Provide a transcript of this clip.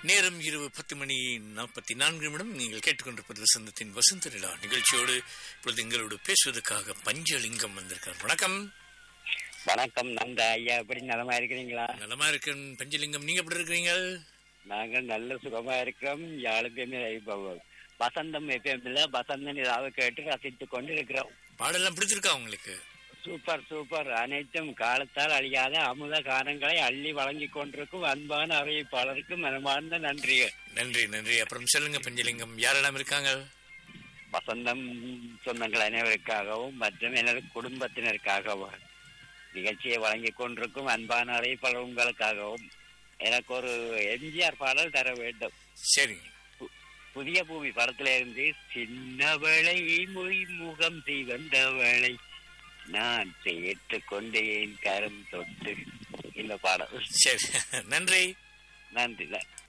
நேரம் இரவு பத்து மணி நாற்பத்தி நான்கு நிமிடம் நீங்கள் கேட்டுக்கொண்டிருப்பது வசந்தத்தின் வசந்த நிலா நிகழ்ச்சியோடு இப்பொழுது எங்களோடு பேசுவதற்காக பஞ்சலிங்கம் வந்திருக்கார் வணக்கம் வணக்கம் நந்தா ஐயா எப்படி நலமா இருக்கிறீங்களா நலமா இருக்கேன் பஞ்சலிங்கம் நீங்க எப்படி இருக்கிறீங்க நாங்கள் நல்ல சுகமா இருக்கிறோம் யாழுமே வசந்தம் எப்பயுமில்ல வசந்த நிலாவை கேட்டு ரசித்துக் கொண்டு இருக்கிறோம் பாடெல்லாம் பிடிச்சிருக்கா உங்களுக்கு சூப்பர் சூப்பர் அனைத்தும் காலத்தால் அழியாத அமுத கானங்களை அள்ளி வழங்கிக் கொண்டிருக்கும் அன்பான அறிவிப்பாளருக்கு மனமார்ந்த நன்றிகள் நன்றி நன்றி அப்புறம் சொல்லுங்க பஞ்சலிங்கம் யாரெல்லாம் இருக்காங்க வசந்தம் சொந்தங்கள் அனைவருக்காகவும் மற்றும் எனது குடும்பத்தினருக்காகவும் நிகழ்ச்சியை வழங்கிக் கொண்டிருக்கும் அன்பான அறிவிப்பாளர் உங்களுக்காகவும் எனக்கு ஒரு எம்ஜிஆர் பாடல் தர வேண்டும் சரிங்க புதிய பூமி படத்துல இருந்து சின்னவளை மொய் முகம் சிவந்தவளை நான் சேர்த்து கொண்டேன் கரம் தொட்டு இந்த பாடல் சரி நன்றி நன்றி